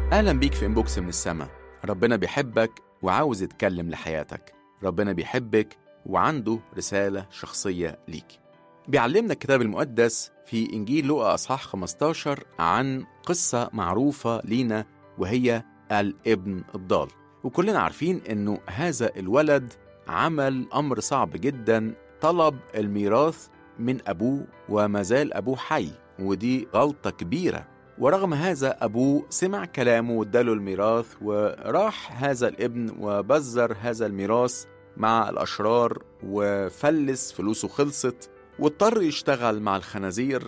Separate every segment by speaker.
Speaker 1: أهلا بيك في إنبوكس من السما ربنا بيحبك وعاوز يتكلم لحياتك ربنا بيحبك وعنده رسالة شخصية ليك بيعلمنا الكتاب المقدس في إنجيل لوقا أصحاح 15 عن قصة معروفة لينا وهي الابن الضال وكلنا عارفين إنه هذا الولد عمل أمر صعب جدا طلب الميراث من أبوه وما زال أبوه حي ودي غلطة كبيرة ورغم هذا أبوه سمع كلامه واداله الميراث وراح هذا الابن وبذر هذا الميراث مع الأشرار وفلس فلوسه خلصت واضطر يشتغل مع الخنازير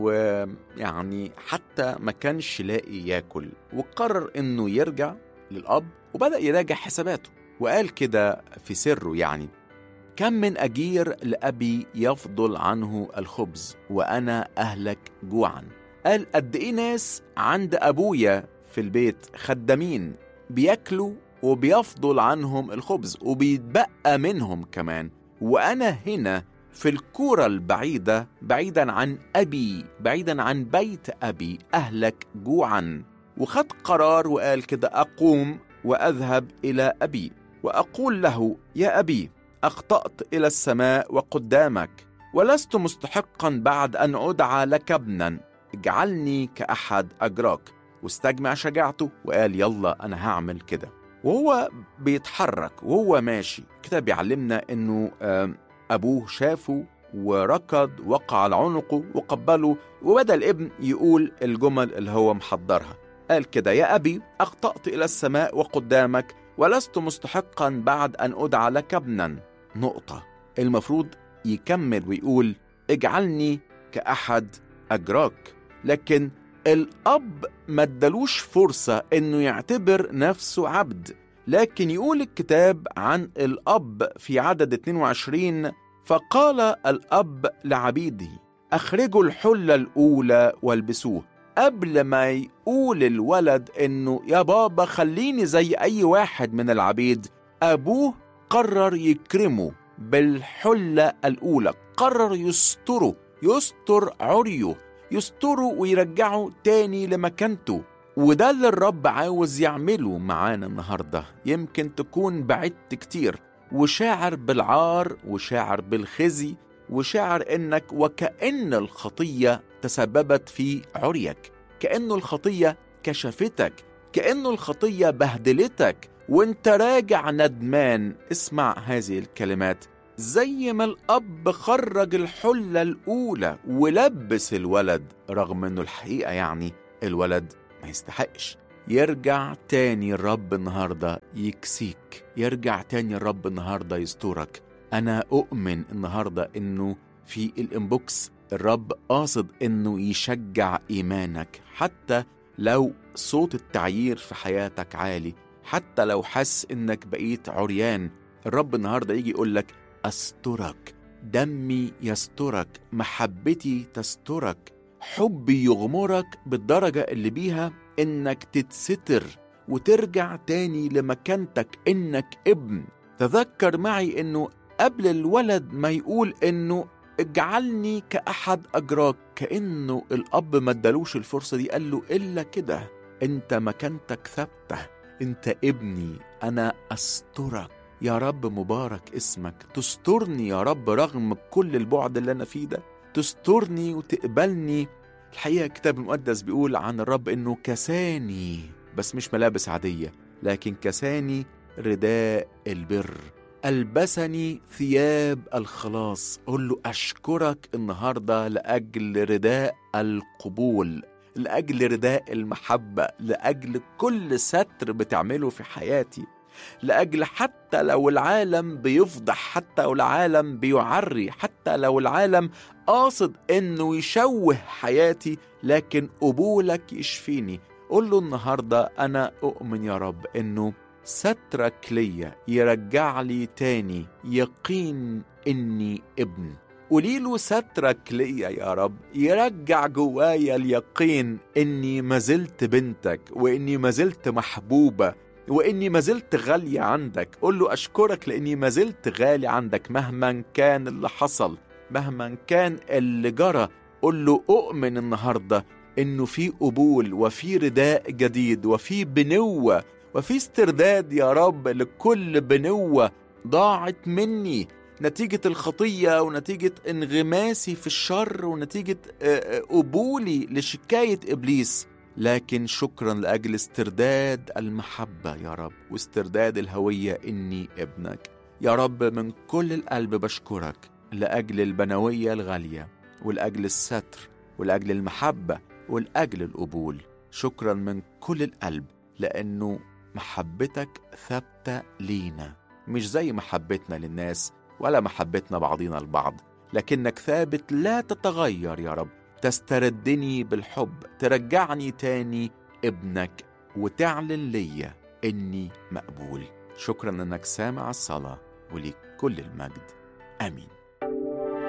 Speaker 1: ويعني حتى ما كانش لاقي ياكل وقرر انه يرجع للأب وبدأ يراجع حساباته وقال كده في سره يعني كم من أجير لأبي يفضل عنه الخبز وأنا أهلك جوعا قال قد إيه ناس عند أبويا في البيت خدامين بياكلوا وبيفضل عنهم الخبز وبيتبقى منهم كمان وأنا هنا في الكورة البعيدة بعيدا عن أبي بعيدا عن بيت أبي أهلك جوعا وخد قرار وقال كده أقوم وأذهب إلى أبي وأقول له يا أبي أخطأت إلى السماء وقدامك ولست مستحقا بعد أن أدعى لك ابنا اجعلني كأحد أجراك واستجمع شجاعته وقال يلا أنا هعمل كده وهو بيتحرك وهو ماشي كده بيعلمنا أنه أبوه شافه وركض وقع على عنقه وقبله وبدأ الابن يقول الجمل اللي هو محضرها قال كده يا أبي أخطأت إلى السماء وقدامك ولست مستحقا بعد أن أدعى لك ابنا نقطة المفروض يكمل ويقول اجعلني كأحد أجراك لكن الأب ما ادالوش فرصة إنه يعتبر نفسه عبد لكن يقول الكتاب عن الأب في عدد 22 فقال الأب لعبيده أخرجوا الحلة الأولى والبسوه قبل ما يقول الولد إنه يا بابا خليني زي أي واحد من العبيد أبوه قرر يكرمه بالحلة الأولى قرر يستره يستر عريه يستره ويرجعه تاني لمكانته وده اللي الرب عاوز يعمله معانا النهاردة يمكن تكون بعدت كتير وشاعر بالعار وشاعر بالخزي وشاعر انك وكأن الخطية تسببت في عريك كأنه الخطية كشفتك كأنه الخطية بهدلتك وانت راجع ندمان اسمع هذه الكلمات زي ما الأب خرج الحلة الأولى ولبس الولد رغم انه الحقيقة يعني الولد ما يستحقش يرجع تاني الرب النهاردة يكسيك يرجع تاني الرب النهاردة يستورك أنا أؤمن النهاردة إنه في الإنبوكس الرب قاصد إنه يشجع إيمانك حتى لو صوت التعيير في حياتك عالي حتى لو حس إنك بقيت عريان الرب النهاردة يجي يقولك أسترك دمي يسترك محبتي تسترك حبي يغمرك بالدرجة اللي بيها إنك تتستر وترجع تاني لمكانتك إنك ابن تذكر معي إنه قبل الولد ما يقول إنه اجعلني كأحد أجراك كأنه الأب ما ادالوش الفرصة دي قال له إلا كده أنت مكانتك ثابتة أنت ابني أنا أسترك يا رب مبارك اسمك تسترني يا رب رغم كل البعد اللي أنا فيه ده تسترني وتقبلني الحقيقة الكتاب المقدس بيقول عن الرب إنه كساني بس مش ملابس عادية لكن كساني رداء البر ألبسني ثياب الخلاص قل له أشكرك النهاردة لأجل رداء القبول لأجل رداء المحبة لأجل كل ستر بتعمله في حياتي لأجل حتى لو العالم بيفضح حتى لو العالم بيعري حتى لو العالم قاصد إنه يشوه حياتي لكن قبولك يشفيني قول له النهاردة أنا أؤمن يا رب إنه سترك ليا يرجع لي تاني يقين إني ابن قولي له سترك ليا يا رب يرجع جوايا اليقين إني ما زلت بنتك وإني ما زلت محبوبة وإني ما زلت غالية عندك قول له أشكرك لإني ما زلت غالي عندك مهما كان اللي حصل مهما كان اللي جرى قول له أؤمن النهاردة إنه في قبول وفي رداء جديد وفي بنوة وفي استرداد يا رب لكل بنوة ضاعت مني نتيجة الخطية ونتيجة انغماسي في الشر ونتيجة قبولي لشكاية إبليس لكن شكرا لأجل استرداد المحبة يا رب واسترداد الهوية إني ابنك يا رب من كل القلب بشكرك لأجل البنوية الغالية ولأجل الستر ولأجل المحبة ولأجل القبول شكرا من كل القلب لأنه محبتك ثابتة لينا مش زي محبتنا للناس ولا محبتنا بعضينا البعض لكنك ثابت لا تتغير يا رب تستردني بالحب ترجعني تاني ابنك وتعلن ليا اني مقبول شكرا انك سامع الصلاه وليك كل المجد امين